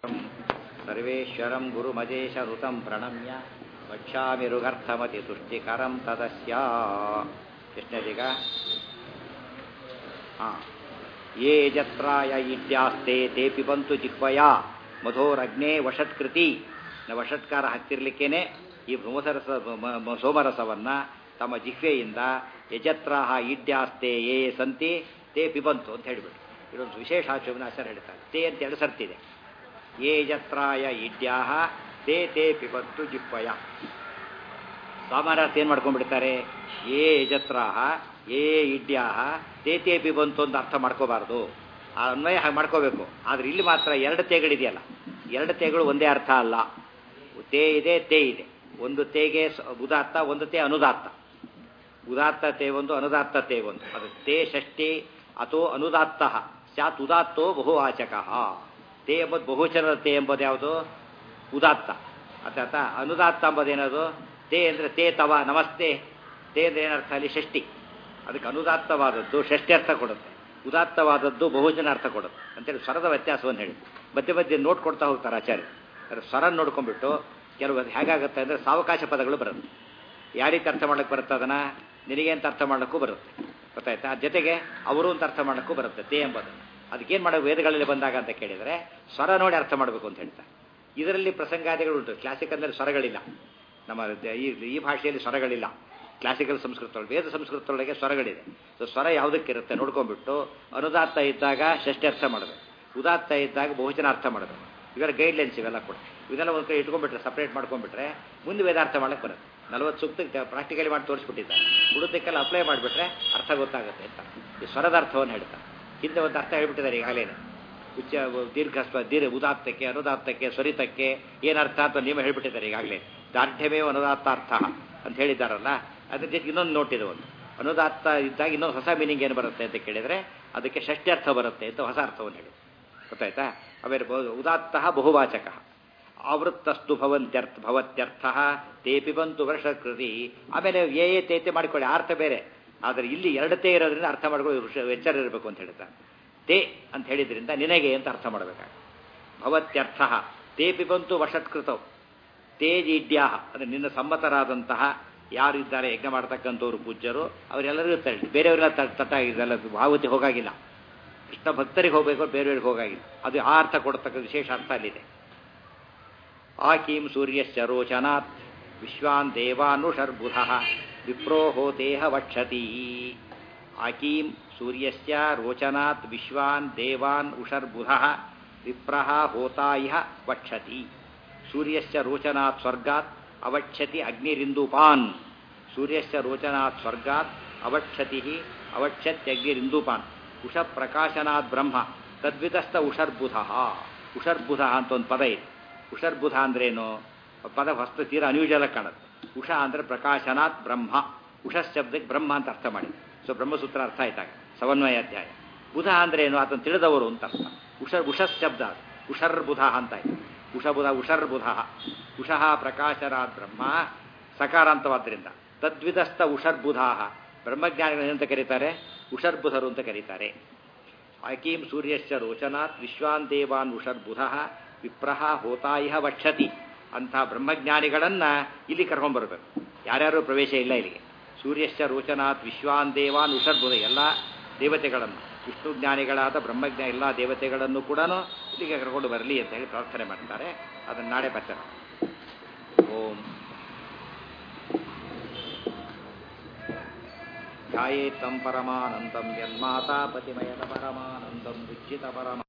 ಸರ್ವೇಶ್ವರಂ ಗುರುಮಜೇಶಋತಂ ಪ್ರಣಮ್ಯ ವಕ್ಷ್ಯಾಮಿ ಋಗರ್ಥಮತಿ ತುಷ್ಟಿಕರಂ ತದಸ್ಯ ಎಷ್ಟನೇದೀಗ ಹಾಂ ಯೇ ಜತ್ರಾಯ ಇಡ್ಯಾಸ್ತೆ ತೇ ಪಿಬಂತು ಜಿಹ್ವಯ ಮಧೋರಗ್ನೇ ವಷತ್ಕೃತಿ ನ ವಷತ್ಕಾರ ಹತ್ತಿರ್ಲಿಕ್ಕೇನೆ ಈ ಭ್ರಮಸರಸ ಮ- ಮ- ಸೋಮರಸವನ್ನು ತಮ್ಮ ಜಿಹ್ವೆಯಿಂದ ಯಜತ್ರಾಹ ಇಡ್ಯಾಸ್ತೆ ಯೇ ಸಂತಿ ತೇ ಪಿಬಂತು ಅಂತ ಹೇಳಿಬಿಟ್ಟು ಇದೊಂದು ವಿಶೇಷ ಆಚರಣೆ ಆಚಾರ ಹೇಳ್ತಾರೆ ತೇ ಅಂತ ಎರಡು ಸರ್ತಿದೆ ಯೇ ಜತ್ರಾಯ ಇಡ್ಯಾಹ ತೇ ತೇ ಪಿಬಂತು ಜಿಹ್ವಯ ಸಾಮಾನ್ಯರ್ಥ ಏನು ಮಾಡ್ಕೊಂಡ್ಬಿಡ್ತಾರೆ ಏ ಯಜತ್ರಾಹ ಏ ಇಡ್ಯಾಹ ತೇ ತೇ ಪಿಬಂತು ಅಂತ ಅರ್ಥ ಮಾಡ್ಕೋಬಾರ್ದು ಆ ಅನ್ವಯ ಹಾಗೆ ಮಾಡ್ಕೋಬೇಕು ಆದರೆ ಇಲ್ಲಿ ಮಾತ್ರ ಎರಡು ತೇಗಳಿದೆಯಲ್ಲ ಎರಡು ತೇಗಳು ಒಂದೇ ಅರ್ಥ ಅಲ್ಲ ತೇ ಇದೆ ತೇ ಇದೆ ಒಂದು ತೇಗೆ ಸ- ಉದಾತ್ತ ಒಂದು ತೇ ಅನುದಾತ್ತ ಉದಾತ್ತ ತೇ ಒಂದು ಅನುದಾತ್ತ ತೇ ಒಂದು ಅದು ತೇ ಷಷ್ಠಿ ಅಥೋ ಅನುದಾತ್ತ ಸ್ಯಾತ್ ಉದಾತ್ತೋ ಬಹುವಾಚಕ ತೇ ಎಂಬುದು ಬಹುಚರದ ತೇ ಎಂಬುದು ಯಾವುದು ಉದಾತ್ತ ಅರ್ಥಾತ ಅನುದಾತ್ತ ಎಂಬುದೇನದು ತೇ ಅಂದರೆ ತೇ ತವ ನಮಸ್ತೆ ತೇ ಅಂದರೆ ಏನರ್ಥ ಅಲ್ಲಿ ಷಷ್ಠಿ ಅದಕ್ಕೆ ಅನುದಾತ್ತವಾದದ್ದು ಷಷ್ಠಿ ಅರ್ಥ ಕೊಡುತ್ತೆ ಉದಾತ್ತವಾದದ್ದು ಬಹುಜನ ಅರ್ಥ ಕೊಡುತ್ತೆ ಅಂತೇಳಿ ಸ್ವರದ ವ್ಯತ್ಯಾಸವನ್ನು ಹೇಳಿ ಮಧ್ಯೆ ಮಧ್ಯೆ ನೋಟ್ ಕೊಡ್ತಾ ಹೋಗ್ತಾರೆ ಆಚಾರ್ಯ ಅದ್ರ ಸ್ವರ ನೋಡ್ಕೊಂಡ್ಬಿಟ್ಟು ಕೆಲವು ಅದು ಹೇಗಾಗುತ್ತೆ ಅಂದರೆ ಸಾವಕಾಶ ಪದಗಳು ಬರುತ್ತೆ ಯಾವ ರೀತಿ ಅರ್ಥ ಮಾಡಕ್ಕೆ ಬರುತ್ತೆ ಅದನ್ನು ನಿನಗೆ ಅಂತ ಅರ್ಥ ಮಾಡಕ್ಕೂ ಬರುತ್ತೆ ಗೊತ್ತಾಯ್ತಾ ಅದ್ ಜೊತೆಗೆ ಅವರು ಅಂತ ಅರ್ಥ ಮಾಡಕ್ಕೂ ಬರುತ್ತೆ ತೇ ಎಂಬುದು ಅದಕ್ಕೇನು ಮಾಡಬೇಕು ವೇದಗಳಲ್ಲಿ ಬಂದಾಗ ಅಂತ ಕೇಳಿದರೆ ಸ್ವರ ನೋಡಿ ಅರ್ಥ ಮಾಡಬೇಕು ಅಂತ ಹೇಳ್ತಾರೆ ಇದರಲ್ಲಿ ಪ್ರಸಂಗಾದಿಗಳು ಉಂಟು ಕ್ಲಾಸಿಕಲ್ನಲ್ಲಿ ಸ್ವರಗಳಿಲ್ಲ ನಮ್ಮ ದ- ಈ ಈ ಭಾಷೆಯಲ್ಲಿ ಸ್ವರಗಳಿಲ್ಲ ಕ್ಲಾಸಿಕಲ್ ಸಂಸ್ಕೃತದೊಳಗೆ ವೇದ ಸಂಸ್ಕೃತದೊಳಗೆ ಸ್ವರಗಳಿದೆ ಸೊ ಸ್ವರ ಯಾವುದಕ್ಕಿರುತ್ತೆ ನೋಡ್ಕೊಂಡ್ಬಿಟ್ಟು ಅನುದಾತ್ತ ಇದ್ದಾಗ ಷಷ್ಠಿ ಅರ್ಥ ಮಾಡಬೇಕು ಉದಾತ್ತ ಇದ್ದಾಗ ಬಹುಜನ ಅರ್ಥ ಮಾಡಬೇಕು ಇವೆಲ್ಲ ಗೈಡ್ಲೈನ್ಸ್ ಇವೆಲ್ಲ ಕೂಡ ಇದೆಲ್ಲ ಒಂದು ಕೈ ಇಟ್ಕೊಂಡ್ಬಿಟ್ರೆ ಸಪ್ರೇಟ್ ಮಾಡ್ಕೊಂಡ್ಬಿಟ್ರೆ ಮುಂದೆ ವೇದಾರ್ಥ ಮಾಡಕ್ಕೆ ಬರುತ್ತೆ ನಲವತ್ತು ಸೂಕ್ತ ಪ್ರಾಕ್ಟಿಕಲಿ ಮಾಡಿ ತೋರಿಸ್ಬಿಟ್ಟಿದ್ದಾರೆ ಉಳಿದಕ್ಕೆಲ್ಲ ಅಪ್ಲೈ ಮಾಡಿಬಿಟ್ರೆ ಅರ್ಥ ಗೊತ್ತಾಗುತ್ತೆ ಅಂತ ಈ ಸ್ವರದ ಅರ್ಥವನ್ನು ಹೇಳ್ತಾರೆ ಹಿಂದೆ ಒಂದು ಅರ್ಥ ಹೇಳ್ಬಿಟ್ಟಿದ್ದಾರೆ ಈಗಾಗಲೇ ಉಚ್ಚ ದೀರ್ಘ ಸ್ವ ದೀರ್ಘ ಉದಾತ್ತಕ್ಕೆ ಅನುದಾತ್ತಕ್ಕೆ ಸ್ವರಿತಕ್ಕೆ ಏನರ್ಥ ಅಂತ ನೀವು ಹೇಳ್ಬಿಟ್ಟಿದ್ದಾರೆ ಈಗಾಗಲೇ ದಾರ್ಢ್ಯವೇ ಅನುದಾತ್ತಾರ್ಥ ಅಂತ ಹೇಳಿದ್ದಾರಲ್ಲ ಅದ್ರ ಜೊತೆ ಇನ್ನೊಂದು ನೋಟ್ ಇದೆ ಒಂದು ಅನುದಾತ್ತ ಇದ್ದಾಗ ಇನ್ನೊಂದು ಹೊಸ ಮೀನಿಂಗ್ ಏನು ಬರುತ್ತೆ ಅಂತ ಕೇಳಿದರೆ ಅದಕ್ಕೆ ಷಷ್ಠಿ ಅರ್ಥ ಬರುತ್ತೆ ಅಂತ ಹೊಸ ಅರ್ಥವನ್ನು ಹೇಳಿ ಗೊತ್ತಾಯ್ತಾ ಆಮೇಲೆ ಬಹು- ಉದಾತ್ತ ಬಹುವಾಚಕ ಆವೃತ್ತಸ್ತು ಭವಂತ್ಯರ್ಥ ಭವತ್ಯರ್ಥ ತೇಪಿ ಬಂತು ವರ್ಷಕೃತಿ ಆಮೇಲೆ ಏ ಏ ತೇತೆ ಮಾಡಿಕೊಳ್ಳಿ ಅರ್ಥ ಬೇರೆ ಆದರೆ ಇಲ್ಲಿ ಎರಡು ತೇ ಇರೋದ್ರಿಂದ ಅರ್ಥ ಮಾಡ್ಕೊಳ್ಳಿ ಋಷ- ಎಚ್ಚರ ಇರಬೇಕು ಅಂತ ಹೇಳ್ತಾರೆ ತೇ ಅಂತ ಹೇಳಿದ್ರಿಂದ ನಿನಗೆ ಅಂತ ಅರ್ಥ ಮಾಡಬೇಕಾಗ ಭವತ್ಯರ್ಥ ತೇಪಿ ಬಂತು ವಷತ್ಕೃತವು ತೇಜಿಡ್ಯಾಹ ಅಂದರೆ ನಿನ್ನ ಸಮ್ಮತರಾದಂತಹ ಯಾರು ಇದ್ದಾರೆ ಯಜ್ಞ ಮಾಡ್ತಕ್ಕಂಥವ್ರು ಪೂಜ್ಯರು ಅವರೆಲ್ಲರೂ ಇರ್ತಾರೆ ಬೇರೆಯವರೆಲ್ಲ ತಟ್ಟ ಇದೆಲ್ಲ ಭಾವತಿ ಹೋಗಾಗಿಲ್ಲ ಕೃಷ್ಣ ಭಕ್ತರಿಗೆ ಹೋಗಬೇಕು ಬೇರೆಯವ್ರಿಗೆ ಹೋಗಾಗಿಲ್ಲ ಅದು ಆ ಅರ್ಥ ಕೊಡತಕ್ಕ ವಿಶೇಷ ಅರ್ಥ ಅಲ್ಲಿದೆ ಆಕೀಂ ಸೂರ್ಯಶ್ಚ ರೋಚನಾತ್ ವಿಶ್ವಾನ್ ದೇವಾನುಷರ್ಬುಧ ವಿಪ್ರೋಹೋ ದೇಹ ವಕ್ಷತಿ ಆಕೀಂ ಸೂರ್ಯಶ್ಚ ರೋಚನಾತ್ ವಿಶ್ವಾನ್ ದೇವಾನ್ ಉಷರ್ಬುಧ ವಿಪ್ರಹ ಹೋತಾ ಇಹ ವಕ್ಷತಿ ಸೂರ್ಯಶ್ಚ ರೋಚನಾತ್ ಸ್ವರ್ಗಾತ್ ಅವಕ್ಷತಿ ಅಗ್ನಿರಿಂದುಪಾನ್ ಸೂರ್ಯಶ್ಚ ರೋಚನಾತ್ ಸ್ವರ್ಗಾತ್ ಅವಕ್ಷತಿ ಅವಕ್ಷತ್ಯಗ್ನಿರಿಂದುಪಾನ್ ಉಷ ಪ್ರಕಾಶನಾತ್ ಬ್ರಹ್ಮ ತದ್ವಿತಸ್ಥ ಉಷರ್ಬುಧ ಉಷರ್ಬುಧ ಅಂತ ಒಂದು ಪದ ಇದೆ ಉಷರ್ಬುಧ ಅಂದ್ರೇನು ಪದ ಹೊಸ್ತು ತೀರ ಅನ್ಯೂಜಲ ಕಾಣುತ್ತೆ ಉಷ ಅಂದರೆ ಪ್ರಕಾಶನಾತ್ ಬ್ರಹ್ಮ ಉಷ ಶಬ್ದಕ್ಕೆ ಬ್ರಹ್ಮ ಅಂತ ಅರ್ಥ ಮಾಡಿ ಸೊ ಬ್ರಹ್ಮಸೂತ್ರ ಅರ್ಥ ಆಯ್ತಾಗ ಸಮನ್ವಯ ಅಧ್ಯಾಯ ಬುಧ ಅಂದ್ರೆ ಏನು ಆತನ ತಿಳಿದವರು ಅಂತ ಅರ್ಥ ಉಷ ಉಷಸ್ ಶಬ್ದ ಅದು. ಉಷರ್ಬುಧ ಅಂತ ಆಯ್ತು ಉಷಬುಧ ಉಷರ್ಬುಧ ಉಷಃ ಪ್ರಕಾಶನಾತ್ ಬ್ರಹ್ಮ ಸಕಾರಾಂತವಾದ್ದರಿಂದ ತದ್ವಿಧಸ್ಥ ಉಷರ್ಬುಧಾ ಬ್ರಹ್ಮಜ್ಞಾನಿಗಳು ಅಂತ ಕರೀತಾರೆ ಉಷರ್ಬುಧರು ಅಂತ ಕರೀತಾರೆ ಆಕೀಂ ಸೂರ್ಯಶ್ಚ ರೋಚನಾತ್ ವಿಶ್ವಾನ್ ದೇವಾನ್ ಉಷರ್ಬುಧ ವಿಪ್ರಹ ಹೋತಾಯಿಹ ವಕ್ಷತಿ ಅಂಥ ಬ್ರಹ್ಮಜ್ಞಾನಿಗಳನ್ನು ಇಲ್ಲಿ ಕರ್ಕೊಂಡ್ಬರ್ಬೇಕು ಯಾರ್ಯಾರು ಪ್ರವೇಶ ಇಲ್ಲ ಇಲ್ಲಿಗೆ ಸೂರ್ಯಶ್ಚ ರೋಚನಾತ್ ವಿಶ್ವಾನ್ ದೇವಾನ್ ಉಷರ್ಬುಧ ಎಲ್ಲ ದೇವತೆಗಳನ್ನು ವಿಷ್ಣು ಜ್ಞಾನಿಗಳಾದ ಬ್ರಹ್ಮಜ್ಞ ಎಲ್ಲ ದೇವತೆಗಳನ್ನು ಕೂಡ ಇಲ್ಲಿಗೆ ಕರ್ಕೊಂಡು ಬರಲಿ ಅಂತ ಹೇಳಿ ಪ್ರಾರ್ಥನೆ ಮಾಡ್ತಾರೆ ಅದನ್ನು ನಾಳೆ ಬರ್ತಾರೆ ಓಂ ಧ್ಯಾಯೇತ್ತಂ ಪರಮಾನಂದಂ ಯನ್ಮಾತಾ ಪತಿಮಯದ ಪರಮಾನಂದಂ ಉಚ್ಚಿತ ಪರಮ